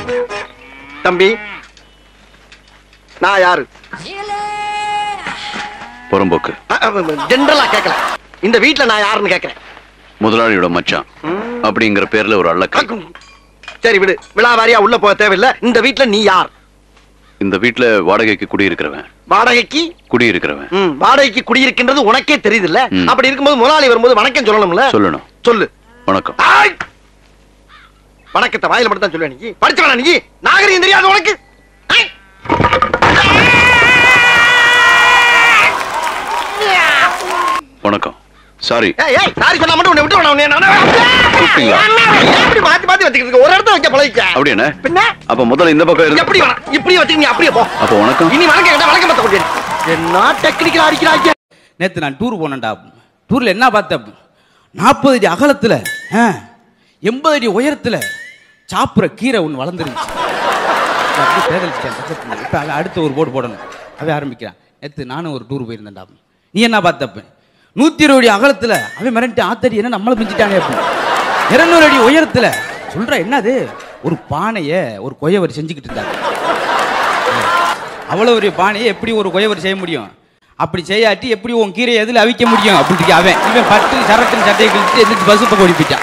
தம்பி நான் யாரு புறம்போக்கு ஜென்ரலா கேட்கல இந்த வீட்ல நான் யாருன்னு கேட்கறேன் முதலாளியோட மச்சான் அப்படிங்கிற பேர்ல ஒரு அள்ளக்கை சரி விடு விழாவாரியா உள்ள போக தேவையில்லை இந்த வீட்ல நீ யார் இந்த வீட்ல வாடகைக்கு குடியிருக்கிறவன் வாடகைக்கு குடியிருக்கிறவன் ம், வாடகைக்கு குடியிருக்கின்றது உனக்கே தெரியுதுல்ல ம். அப்படி இருக்கும்போது முதலாளி வரும்போது வணக்கம் சொல்லணும்ல சொல்லணும் சொல்லு வணக்கம் ஆய்! வணக்கத்தை வாயில மட்டும் தான் சொல்லுவேன் நீ படிச்சவனா நீ நாகரிகம் தெரியாது உனக்கு ஆய்! வணக்கம் சாரி ஏய் ஏய் சாரி சொன்னா மட்டும் உன்னை விட்டு வேணாம் உன்னை நானே கூப்பிட்டீங்களா? எப்படி மாத்தி மாத்தி வச்சுக்கிட்டு இருக்க? ஒரு இடத்துல வைக்க பழகிக்க அப்படி என்ன பின்ன அப்ப முதல்ல இந்த பக்கம் இருந்து எப்படி வேணாம் இப்படி வச்சுக்க நீ அப்படியே போ அப்ப வணக்கம் இனி வணக்கம் கேட்டா வணக்கம் பத்த கொண்டு என்ன டெக்னிக்கல் அடிக்கிறாங்க நேற்று நான் டூர் போனேன்டா டூரில் என்ன பார்த்தேன் நாற்பது அடி அகலத்தில் எண்பது அடி உயரத்தில் சாப்பிட்ற கீரை ஒன்று வளர்ந்துருந்துச்சு நான் அப்படியே பேதலிச்சிட்டேன் பக்கத்துல இப்போ அவன் அடுத்த ஒரு போர்டு போடணும் அவன் ஆரம்பிக்கிறான் நேற்று நானும் ஒரு டூர் போயிருந்தேன்டா நீ என்ன பார்த்தப்ப நூற்றி இருபது அடி அகலத்தில் அவன் மிரண்டு ஆத்தடி என்ன நம்மளை மிஞ்சிட்டானே அப்படின்னு இருநூறு அடி உயரத்தில் சொல்கிறா என்னது ஒரு பானையை ஒரு கொயவர் செஞ்சுக்கிட்டு இருந்தாங்க அவ்வளோ ஒரு பானையை எப்படி ஒரு கொயவர் செய்ய முடியும் அப்படி செய்யாட்டி எப்படி உன் கீரை எதில் அவிக்க முடியும் அப்படின்னு அவன் இவன் பட்டு சரட்டுன்னு சட்டையை கிழிச்சு எந்திரிச்சு பஸ் இப்போ ஓடி போயிட்டான்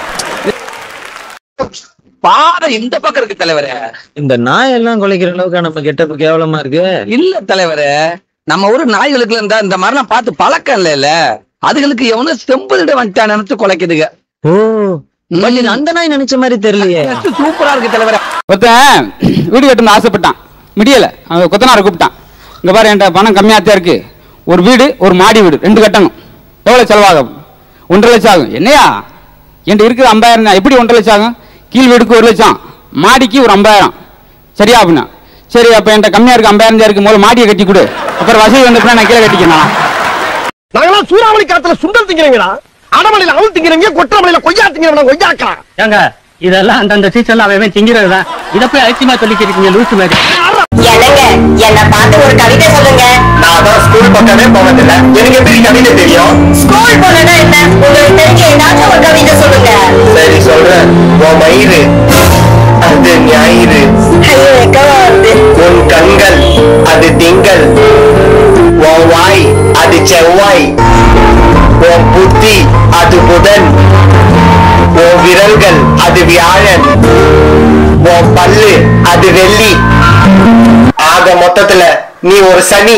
பாறை இந்த பக்கம் இருக்கு தலைவரே இந்த நாய் எல்லாம் குலைக்கிற அளவுக்கு நம்ம கெட்டப்பு கேவலமா இருக்கு இல்ல தலைவரே நம்ம ஊரு நாய்களுக்கு இருந்தா இந்த மாதிரிலாம் பார்த்து பழக்கம் இல்ல அதுகளுக்கு எவனும் செம்புதிட வந்துட்டான் நினைச்சு குலைக்குதுங்க ஓ பட் இது அந்த நாய் நினைச்ச மாதிரி தெரியலையே சூப்பரா இருக்கு தலைவரே ஒருத்தன் வீடு கட்டணும்னு ஆசைப்பட்டான் முடியல அவன் கொத்தனாரை கூப்பிட்டான் இங்க பாரு என்கிட்ட பணம் கம்மியாக இருக்கு ஒரு வீடு ஒரு மாடி வீடு ரெண்டு கட்டணும் எவ்வளோ செலவாகும் ஒன்றரை லட்சம் ஆகும் என்னையா என்கிட்ட இருக்குது ஐம்பதாயிரம் தான் எப்படி ஒன்றரை லட்சம் ஆகும் கீழ் வீடுக்கு ஒரு லட்சம் மாடிக்கு ஒரு ஐம்பதாயிரம் சரியா அப்படின்னா சரி அப்போ என்கிட்ட கம்மியாக இருக்கு ஐம்பதாயிரம் தான் இருக்கு முதல்ல மாடியை கட்டி கொடு அப்புறம் வசதி வந்தப்ப நான் கீழே கட்டிக்கணும் நாங்களாம் சூறாவளி காத்துல சுண்டல் திங்கிறீங்களா அடமலையில அவள் திங்கிறீங்க கொற்றமலையில கொய்யா திங்கிறவன கொய்யாக்கா ஏங்க இதெல்லாம் அந்தந்த சீசன்ல அவன் திங்கிறது தான் இதை போய் அலட்சியமா சொல்லிக்கிறீங்க லூசு மாதிரி என்னங்க என்ன பார்த்து ஒரு கவிதை சொல்லுங்க நான் தான் ஸ்கூல் பக்கமே போனதில்ல எனக்கு எப்படி கவிதை தெரியும் ஸ்கூல் போனா என்ன உங்களுக்கு தெரிஞ்ச ஏதாச்சும் ஒரு கவிதை சொல்லுங்க சரி சொல்றேன் உன் மயிறு அது ஞாயிறு ஐயோ எக்கவா வருது உன் கண்கள் அது திங்கள் உன் வாய் அது செவ்வாய் உன் புத்தி அது புதன் உன் விரல்கள் அது வியாழன் உன் பல்லு அது வெள்ளி ஆக மொத்தத்துல நீ ஒரு சனி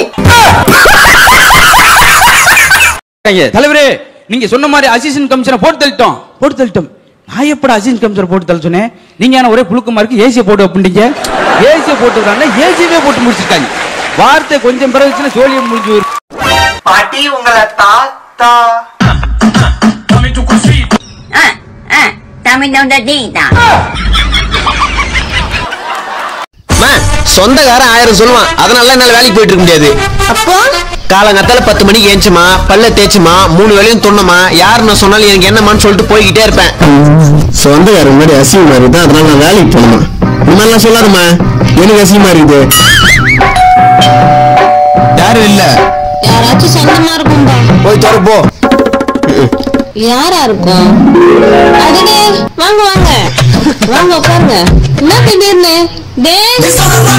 தலைவரே நீங்க சொன்ன மாதிரி அசிஸ்டன்ட் கமிஷனை போட்டு தள்ளிட்டோம் போட்டு தள்ளிட்டோம் நான் எப்பட அசிஸ்டன்ட் கமிஷனர் போட்டு தள்ள சொன்னேன் நீங்க என்ன ஒரே புழுக்கமா இருக்கு ஏசியை போட்டு அப்படிங்க ஏசியை போட்டுருக்காங்க ஏசியவே போட்டு முடிச்சிருக்காங்க வார்த்தை கொஞ்சம் பிறகுச்சுன்னா சோழியம் முடிஞ்சு போயிரும். பாட்டி உங்களை தாத்தா தமிழ் தான் சொந்தக்காரன் ஆயிரம் சொல்லுவான் அதனால என்னால வேலைக்கு போயிட்டு இருக்க முடியாது அப்போ காலங்காத்தால பத்து மணிக்கு ஏஞ்சுமா பல்ல தேய்ச்சுமா மூணு வேலையும் துண்ணமா யார் நான் சொன்னாலும் எனக்கு என்னமான்னு சொல்லிட்டு போய்கிட்டே இருப்பேன் சொந்தக்காரன் முன்னாடி அசிங்கமா இருக்குது அதனால நான் வேலைக்கு போகணுமா இந்த மாதிரிலாம் சொல்லாதம்மா எனக்கு அசிங்கமா இருக்குது யாரும் இல்ல யாராச்சும் சொந்தமா இருக்கும்பா போய் தர போ யாரா இருக்கும் அடடே வாங்க வாங்க வாங்க உட்காருங்க என்ன திடீர்னு டேய்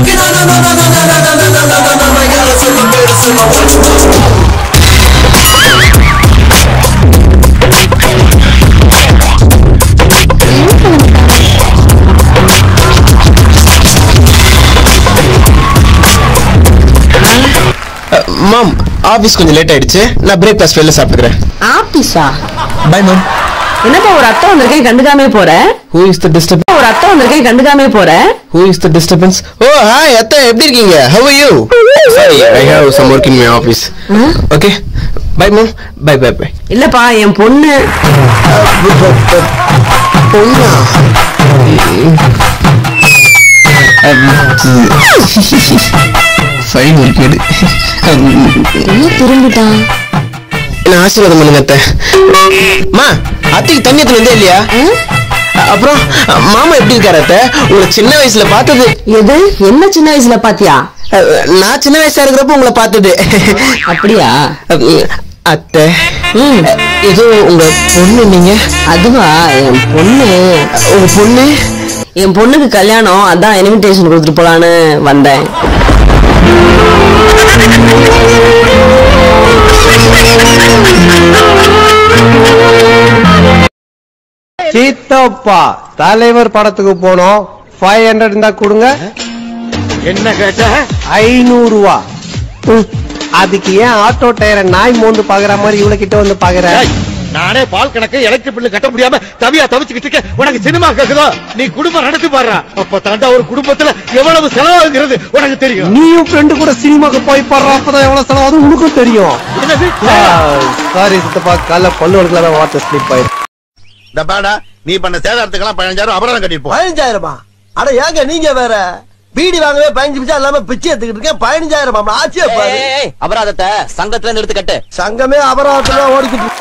மாம் ஆபீஸ் கொஞ்சம் லேட் ஆயிடுச்சு நான் பிரேக்ஃபாஸ்ட் வெளில சாப்பிட்டுக்கிறேன் ஆபீஸா பை மேம் என்னப்பா ஒரு அத்தை வந்திருக்கேன் கண்டுக்காமே போற ஹூ இஸ் த டிஸ்டர்ப் ஒரு அத்தை வந்திருக்கேன் கண்டுக்காமே போற who is the disturbance oh hi அத்தை எப்படி இருக்கீங்க how are you sorry I have some work in my office okay bye ma'am bye bye bye இல்லப்பா என் பொண்ணு பொண்ணா ஃபைன் இருக்குது என்ன திரும்பிட்டான் என்ன ஆசீர்வாதம் பண்ணுங்க அத்தை மா அத்தைக்கு தண்ணி எத்தனை வந்தே இல்லையா அப்புறம் மாமா எப்படி இருக்காரு அத்தை உங்களை சின்ன வயசுல பார்த்தது எது என்ன சின்ன வயசுல பாத்தியா நான் சின்ன வயசா இருக்கிறப்ப உங்களை பார்த்தது அப்படியா அத்தை ஏதோ உங்க பொண்ணு நீங்க அதுவா என் பொண்ணு உங்க பொண்ணு என் பொண்ணுக்கு கல்யாணம் அதான் இன்விடேஷன் கொடுத்துட்டு போலான்னு வந்தேன் சீத்தப்பா தலைவர் படத்துக்கு போனோம் ஃபைவ் ஹண்ட்ரட் இருந்தா கொடுங்க என்ன கேட்ட ஐநூறு ரூபா ம், அதுக்கு ஏன் ஆட்டோ டயரை நாய் மோந்து பாக்குற மாதிரி இவ்வளவு கிட்ட வந்து பாக்குற நானே பால் கணக்கு எலக்ட்ரிக் பில்லு கட்ட முடியாம தவியா தவிச்சுக்கிட்டு இருக்கேன் உனக்கு சினிமா கேக்குதோ நீ குடும்பம் நடத்தி பாடுறா அப்ப தாண்டா ஒரு குடும்பத்துல எவ்வளவு செலவாகுங்கிறது உனக்கு தெரியும் நீயும் ஃப்ரெண்டு கூட சினிமாக்கு போய் பாடுற அப்பதான் எவ்வளவு செலவாகும் உனக்கும் தெரியும் என்னது? சாரி சித்தப்பா காலைல பல்லு வழக்கில் தான் வார்த்தை ஸ்லிப் ஆயிருக்கு இந்த பாடா நீ பண்ண சேதாரத்துக்கெல்லாம் பதினஞ்சாயிரம் அபராதம் கட்டிட்டு போ பதினஞ்சாயிரமா அட ஏங்க நீங்க வேற பீடி வாங்கவே பதினஞ்சு பிச்சா இல்லாம பிச்சை எடுத்துக்கிட்டு இருக்கேன் பதினஞ்சாயிரம் ஆச்சியா பாரு அபராதத்தை சங்கத்துல இருந்து எடுத்து கட்டு சங்கமே அபராதத்துல ஓடிக்கிட்டு